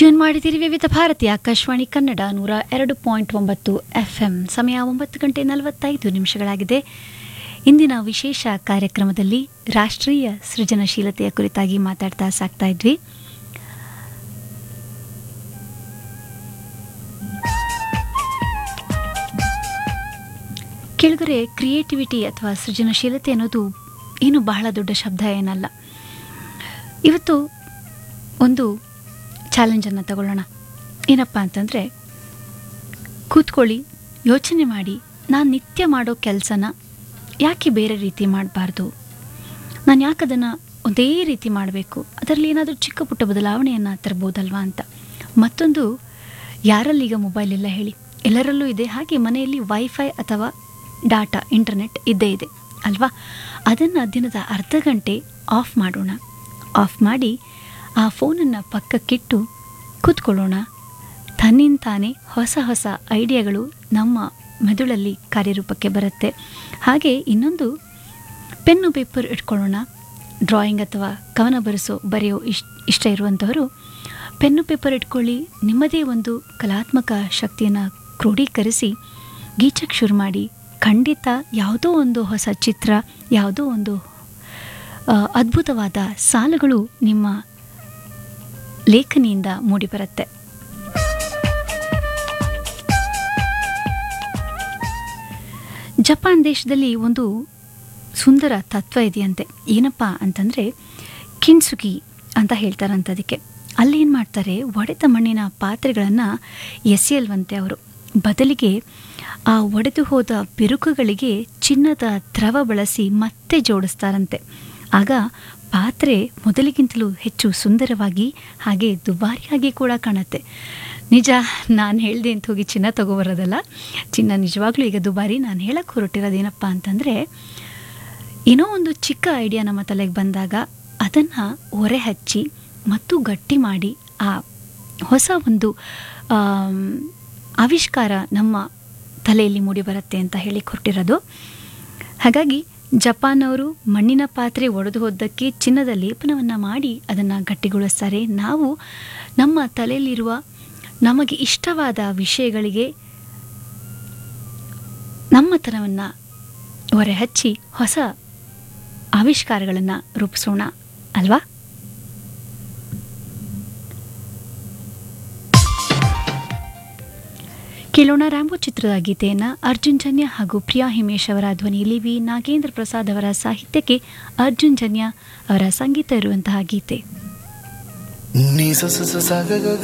tune ಮಾಡಿದಿರಿ ವಿವಿಧ ಭಾರತಿ ಆಕಾಶವಾಣಿ ಕನ್ನಡ ನೂರ ಎರಡು ಪಾಯಿಂಟ್ ಒಂಬತ್ತು ಎಫ್ ಎಂ ಸಮಯ ಒಂಬತ್ತು ಗಂಟೆ ನಲವತ್ತೈದು ನಿಮಿಷಗಳಾಗಿದೆ ಇಂದಿನ ವಿಶೇಷ ಕಾರ್ಯಕ್ರಮದಲ್ಲಿ ರಾಷ್ಟ್ರೀಯ ಸೃಜನಶೀಲತೆಯ ಕುರಿತಾಗಿ ಮಾತಾಡ್ತಾ ಸಾಕ್ತಾ ಇದ್ವಿ ಕೆಳಗರೆ ಕ್ರಿಯೇಟಿವಿಟಿ ಅಥವಾ ಸೃಜನಶೀಲತೆ ಅನ್ನೋದು ಏನು ಬಹಳ ದೊಡ್ಡ ಶಬ್ದ ಏನಲ್ಲ ಇವತ್ತು ಒಂದು ಚಾಲೆಂಜನ್ನು ತಗೊಳ್ಳೋಣ ಏನಪ್ಪ ಅಂತಂದರೆ ಕೂತ್ಕೊಳ್ಳಿ ಯೋಚನೆ ಮಾಡಿ ನಾನು ನಿತ್ಯ ಮಾಡೋ ಕೆಲಸನ ಯಾಕೆ ಬೇರೆ ರೀತಿ ಮಾಡಬಾರ್ದು ನಾನು ಯಾಕೆ ಅದನ್ನು ಒಂದೇ ರೀತಿ ಮಾಡಬೇಕು ಅದರಲ್ಲಿ ಏನಾದರೂ ಚಿಕ್ಕ ಪುಟ್ಟ ಬದಲಾವಣೆಯನ್ನು ತರ್ಬೋದಲ್ವಾ ಅಂತ ಮತ್ತೊಂದು ಯಾರಲ್ಲೀಗ ಮೊಬೈಲ್ ಇಲ್ಲ ಹೇಳಿ ಎಲ್ಲರಲ್ಲೂ ಇದೆ ಹಾಗೆ ಮನೆಯಲ್ಲಿ ವೈಫೈ ಅಥವಾ ಡಾಟಾ ಇಂಟರ್ನೆಟ್ ಇದ್ದೇ ಇದೆ ಅಲ್ವಾ ಅದನ್ನು ದಿನದ ಅರ್ಧ ಗಂಟೆ ಆಫ್ ಮಾಡೋಣ ಆಫ್ ಮಾಡಿ ಆ ಫೋನನ್ನು ಪಕ್ಕಕ್ಕಿಟ್ಟು ಕೂತ್ಕೊಳ್ಳೋಣ ತನ್ನಿಂತಾನೇ ಹೊಸ ಹೊಸ ಐಡಿಯಾಗಳು ನಮ್ಮ ಮೆದುಳಲ್ಲಿ ಕಾರ್ಯರೂಪಕ್ಕೆ ಬರುತ್ತೆ ಹಾಗೆ ಇನ್ನೊಂದು ಪೆನ್ನು ಪೇಪರ್ ಇಟ್ಕೊಳ್ಳೋಣ ಡ್ರಾಯಿಂಗ್ ಅಥವಾ ಕವನ ಬರೆಸೋ ಬರೆಯೋ ಇಷ್ಟ ಇಷ್ಟ ಇರುವಂಥವರು ಪೆನ್ನು ಪೇಪರ್ ಇಟ್ಕೊಳ್ಳಿ ನಿಮ್ಮದೇ ಒಂದು ಕಲಾತ್ಮಕ ಶಕ್ತಿಯನ್ನು ಕ್ರೋಢೀಕರಿಸಿ ಗೀಚಕ್ಕೆ ಶುರು ಮಾಡಿ ಖಂಡಿತ ಯಾವುದೋ ಒಂದು ಹೊಸ ಚಿತ್ರ ಯಾವುದೋ ಒಂದು ಆ, ಅದ್ಭುತವಾದ ಸಾಲುಗಳು ನಿಮ್ಮ ಲೇಖನಿಯಿಂದ ಮೂಡಿಬರುತ್ತೆ ಜಪಾನ್ ದೇಶದಲ್ಲಿ ಒಂದು ಸುಂದರ ತತ್ವ ಇದೆಯಂತೆ ಏನಪ್ಪ ಅಂತಂದರೆ ಕಿನ್ಸುಗಿ ಅಂತ ಹೇಳ್ತಾರಂತ ಅದಕ್ಕೆ ಅಲ್ಲಿ ಏನು ಮಾಡ್ತಾರೆ ಒಡೆದ ಮಣ್ಣಿನ ಪಾತ್ರೆಗಳನ್ನು ಎಸೆಯಲ್ವಂತೆ ಅವರು ಬದಲಿಗೆ ಆ ಒಡೆದು ಹೋದ ಬಿರುಕುಗಳಿಗೆ ಚಿನ್ನದ ದ್ರವ ಬಳಸಿ ಮತ್ತೆ ಜೋಡಿಸ್ತಾರಂತೆ ಆಗ ಪಾತ್ರೆ ಮೊದಲಿಗಿಂತಲೂ ಹೆಚ್ಚು ಸುಂದರವಾಗಿ ಹಾಗೆ ದುಬಾರಿಯಾಗಿ ಕೂಡ ಕಾಣುತ್ತೆ ನಿಜ ನಾನು ಹೇಳ್ದೆ ಅಂತ ಹೋಗಿ ಚಿನ್ನ ತಗೋಬರೋದಲ್ಲ ಚಿನ್ನ ನಿಜವಾಗ್ಲೂ ಈಗ ದುಬಾರಿ ನಾನು ಹೇಳಕ್ಕೆ ಹೊರಟಿರೋದೇನಪ್ಪ ಅಂತಂದರೆ ಏನೋ ಒಂದು ಚಿಕ್ಕ ಐಡಿಯಾ ನಮ್ಮ ತಲೆಗೆ ಬಂದಾಗ ಅದನ್ನು ಒರೆ ಹಚ್ಚಿ ಮತ್ತು ಗಟ್ಟಿ ಮಾಡಿ ಆ ಹೊಸ ಒಂದು ಆಮ್, ಆವಿಷ್ಕಾರ ನಮ್ಮ ತಲೆಯಲ್ಲಿ ಮೂಡಿಬರುತ್ತೆ ಅಂತ ಹೇಳಿ ಕೊಟ್ಟಿರೋದು ಹಾಗಾಗಿ ಜಪಾನ್ ಅವರು ಮಣ್ಣಿನ ಪಾತ್ರೆ ಒಡೆದು ಹೋದ್ದಕ್ಕೆ ಚಿನ್ನದ ಲೇಪನವನ್ನು ಮಾಡಿ ಅದನ್ನು ಗಟ್ಟಿಗೊಳಿಸ್ತಾರೆ ನಾವು ನಮ್ಮ ತಲೆಯಲ್ಲಿರುವ ನಮಗೆ ಇಷ್ಟವಾದ ವಿಷಯಗಳಿಗೆ ನಮ್ಮತನವನ್ನು ಹೊರೆ ಹಚ್ಚಿ ಹೊಸ ಆವಿಷ್ಕಾರಗಳನ್ನು ರೂಪಿಸೋಣ ಅಲ್ವಾ ಕೇಳೋಣ ರಾಂಬೋ ಚಿತ್ರದ ಗೀತೆಯನ್ನು ಅರ್ಜುನ್ ಜನ್ಯ ಹಾಗೂ ಪ್ರಿಯಾ ಹಿಮೇಶ್ ಅವರ ಧ್ವನಿಯಲ್ಲಿ ವಿ ನಾಗೇಂದ್ರ ಪ್ರಸಾದ್ ಅವರ ಸಾಹಿತ್ಯಕ್ಕೆ ಅರ್ಜುನ್ ಜನ್ಯ ಅವರ ಸಂಗೀತ ಇರುವಂತಹ ಗೀತೆ ನೀ ಸ ಸ ಸ ಸ ಗ ಗ ಗ